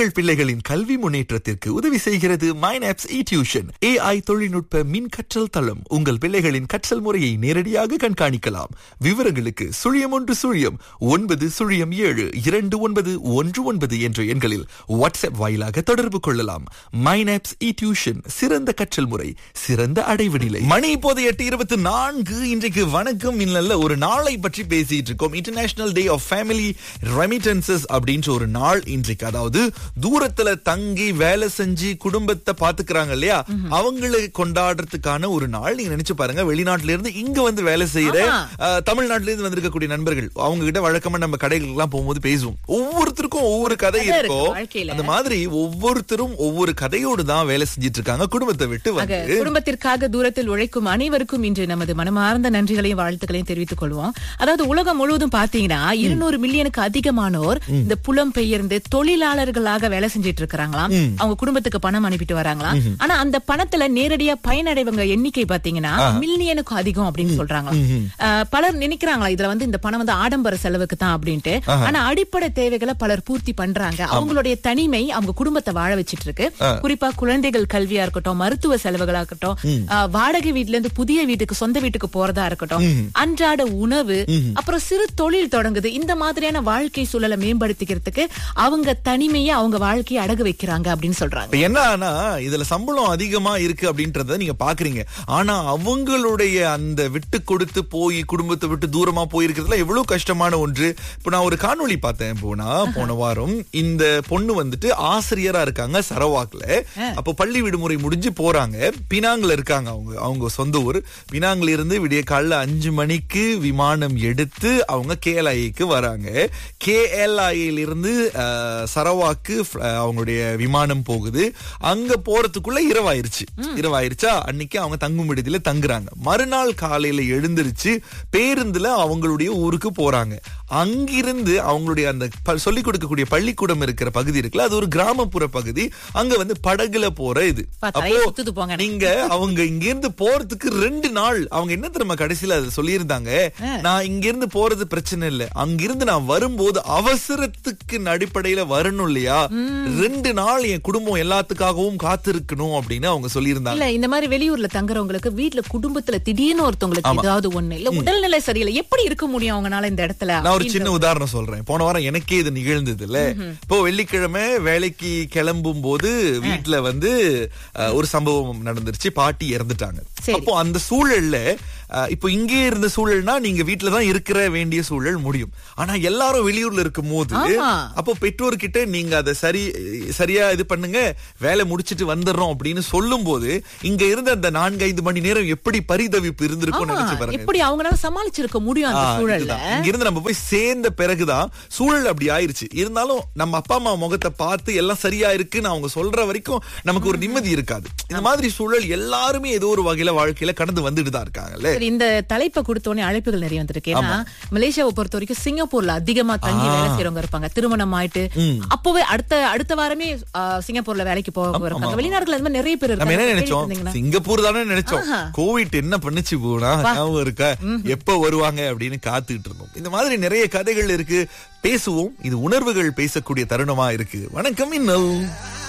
உங்கள் பிள்ளைகளின் கல்வி முன்னேற்றத்திற்கு உதவி செய்கிறது மைனாப்ஸ் இ டியூஷன் ஏஐ தொழில்நுட்ப மின் கற்றல் தளம் உங்கள் பிள்ளைகளின் கற்றல் முறையை நேரடியாக கண்காணிக்கலாம் விவரங்களுக்கு சுழியம் ஒன்று சுழியம் ஒன்பது சுழியம் ஏழு இரண்டு ஒன்பது ஒன்று ஒன்பது என்ற எண்களில் வாட்ஸ்அப் வாயிலாக தொடர்பு கொள்ளலாம் மைனாப்ஸ் இ டியூஷன் சிறந்த கற்றல் முறை சிறந்த அடைவு நிலை மணி இப்போது எட்டு இருபத்தி நான்கு இன்றைக்கு வணக்கம் இன்னல்ல ஒரு நாளை பற்றி பேசிட்டு இருக்கோம் international day of family remittances அப்படின்ற ஒரு நாள் இன்றைக்கு அதாவது தூரத்துல தங்கி வேலை செஞ்சு குடும்பத்தை பாத்துக்கிறாங்க இல்லையா அவங்களை கொண்டாடுறதுக்கான ஒரு நாள் நீங்க நினைச்சு பாருங்க வெளிநாட்டுல இருந்து இங்க வந்து வேலை செய்யற ஆமா. அஹ், தமிழ்நாட்டுல இருந்து வந்திருக்கக்கூடிய நண்பர்கள் அவங்க கிட்ட வழக்கமா நம்ம கடைகளுக்கு எல்லாம் போகும்போது பேசுவோம் ஒவ்வொருத்தருக்கும் ஒவ்வொரு கதை கதை இருக்கு இருக்கும் வாழ்க்கையில. அந்த மாதிரி ஒவ்வொருத்தரும் ஒவ்வொரு கதையோடு தான் வேலை செஞ்சிட்டு இருக்காங்க குடும்பத்தை விட்டு ஆக, வந்து குடும்பத்திற்காக தூரத்தில் உழைக்கும் அனைவருக்கும் இன்று நமது மனமார்ந்த நன்றிகளையும் வாழ்த்துக்களையும் தெரிவித்துக் கொள்வோம் அதாவது உலகம் முழுவதும் பாத்தீங்கன்னா இருநூறு மில்லியனுக்கு அதிகமானோர் இந்த புலம் பெயர்ந்து தொழிலாளர்களாக வேலை செஞ்சிட்டு இருக்கிறாங்களாம் அவங்க குடும்பத்துக்கு பணம் அனுப்பிட்டு வராங்களாம் ஆனா அந்த பணத்துல நேரடியா பயனடைவங்க எண்ணிக்கை பாத்தீங்கன்னா மில்லியனுக்கு அதிகம் அப்படின்னு சொல்றாங்களாம் அஹ், பலர் நினைக்கிறாங்களா இதுல வந்து இந்த பணம் வந்து ஆடம்பர செலவுக்கு தான் அப்படின்ட்டு ஆனா அடிப்படை தேவைகளை பலர் பூர்த்தி பண்றாங்க அவங்களுடைய தனிமை அவங்க குடும்பத்தை வாழ வச்சிட்டு இருக்கு குறிப்பா குழந்தைகள் கல்வியா இருக்கட்டும் மருத்துவ செலவுகளா இருக்கட்டும் ஆஹ், வாடகை வீட்ல இருந்து புதிய வீட்டுக்கு சொந்த வீட்டுக்கு போறதா இருக்கட்டும் அன்றாட உணவு அப்புறம் சிறு தொழில் தொடங்குது இந்த மாதிரியான வாழ்க்கை சூழலை மேம்படுத்திக்கிறதுக்கு அவங்க தனிமையை அவங்க வாழ்க்கையை அடகு வைக்கிறாங்க அப்படின்னு சொல்றாங்க இப்ப என்ன ஆனா இதுல சம்பளம் அதிகமா இருக்கு அப்படின்றத நீங்க பாக்குறீங்க ஆனா அவங்களுடைய அந்த விட்டு கொடுத்து போய் குடும்பத்தை விட்டு தூரமா போயிருக்கிறதுல எவ்வளவு கஷ்டமான ஒன்று இப்ப நான் ஒரு காணொளி பார்த்தேன் போனா போன வாரம் இந்த பொண்ணு வந்துட்டு ஆசிரியரா இருக்காங்க சரவாக்ல அப்போ பள்ளி விடுமுறை முடிஞ்சு போறாங்க பினாங்ல இருக்காங்க அவங்க அவங்க சொந்த ஊர் பினாங்ல இருந்து விடிய காலைல அஞ்சு மணிக்கு விமானம் எடுத்து அவங்க கேஎல்ஐக்கு வராங்க கேஎல்ஐல இருந்து அஹ், சரவாக்கு அஹ், அவங்களுடைய விமானம் போகுது அங்க போறதுக்குள்ள இரவாயிருச்சு இரவாயிருச்சா அன்னைக்கு அவங்க தங்கும் விடுதியில தங்குறாங்க மறுநாள் காலையில எழுந்திருச்சு பேருந்துல அவங்களுடைய ஊருக்கு போறாங்க அங்கிருந்து அவங்களுடைய அந்த ப- சொல்லிக் கொடுக்கக்கூடிய பள்ளிக்கூடம் இருக்கிற பகுதி இருக்குல்ல அது ஒரு கிராமப்புற பகுதி அங்க வந்து படகுல போற இது பா, தலையை சுத்துது போங்க. நீங்க அவங்க இங்க இருந்து போறதுக்கு ரெண்டு நாள் அவங்க என்ன தெரியுமா கடைசியில அதை சொல்லியிருந்தாங்க நான் இங்க இருந்து போறது பிரச்சனை இல்ல அங்கிருந்து நான் வரும்போது அவசரத்துக்கு அடிப்படையில வரணும் இல்லையா ரெண்டு நாள் என் குடும்பம் எல்லாத்துக்காகவும் காத்திருக்கணும் அப்படின்னு அவங்க சொல்லியிருந்தாங்க இல்ல இந்த மாதிரி வெளியூர்ல தங்குறவங்களுக்கு வீட்ல குடும்பத்துல திடீர்னு ஒருத்தவங்களுக்கு ஏதாவது ஒண்ணு இல்ல உடல்நிலை சரியில்லை எப்படி இருக்க முடியும் அவங்கனால இந்த இடத்துல நான் ஒரு சின்ன உதாரணம் சொல்றேன் போன வாரம் எனக்கே இது நிகழ்ந்தது இல்ல இப்போ வெள்ளிக்கிழமை வேலைக்கு கிளம்பும் போது வீட்டுல வந்து அஹ், ஒரு சம்பவம் நடந்துருச்சு பாட்டி இறந்துட்டாங்க சரி. அப்போ அந்த சூழல்ல அஹ், இப்போ இங்கே இருந்த சூழல்னா நீங்க வீட்டுல தான் இருக்கிற வேண்டிய சூழல் முடியும் ஆனா எல்லாரும் வெளியூர்ல இருக்கும் போது ஆமா. அப்போ பெற்றோர்கிட்ட நீங்க அதை சரி சரியா இது பண்ணுங்க வேலை முடிச்சிட்டு வந்துடுறோம் அப்படின்னு சொல்லும் போது இங்க இருந்த அந்த நான்கு ஐந்து மணி நேரம் எப்படி பரிதவிப்பு இருந்திருக்கும் ஆமா, நினைச்சு பாருங்க எப்படி அவங்களால சமாளிச்சிருக்க முடியும் அந்த ஆ, சூழல்ல இதுதான். இங்க இருந்து நம்ம போய் சேர்ந்த பிறகுதான் சூழல் அப்படி ஆயிருச்சு இருந்தாலும் நம்ம அப்பா அம்மா முகத்தை பார்த்து எல்லாம் சரியா இருக்குன்னு அவங்க சொல்ற வரைக்கும் நமக்கு ஒரு நிம்மதி இருக்காது இந்த மாதிரி சூழல் எல்லாருமே ஏதோ ஒரு வகையில வாழ்க்கையில கடந்து வந்துட்டு தான் இருக்காங்கல்ல சரி இந்த தலைப்பை கொடுத்த உடனே அழைப்புகள் நிறைய வந்திருக்கு ஏன்னா மலேசியாவை பொறுத்த வரைக்கும் சிங்கப்பூர்ல அதிகமா தங்கி வேலை செய்யறவங்க இருப்பாங்க திருமணம் ஆயிட்டு அப்பவே அடுத்த அடுத்த வாரமே ஆ, சிங்கப்பூர்ல வேலைக்கு போக இருக்காங்க வெளிநாடுகள் அது மாதிரி நிறைய பேர் நம்ம என்ன இருக்காங்க நினைச்சோம் கேள்விப்பட்டிருந்தீங்களா? சிங்கப்பூர் தானே நினைச்சோம் கோவிட் என்ன பண்ணுச்சு போனா ஞாபகம் இருக்கா எப்ப வருவாங்க அப்படின்னு காத்துக்கிட்டு இருந்தோம் இந்த மாதிரி நிறைய கதைகள் இருக்கு பேசுவோம் இது உணர்வுகள் பேசக்கூடிய தருணமா இருக்கு வணக்கம் இன்னல்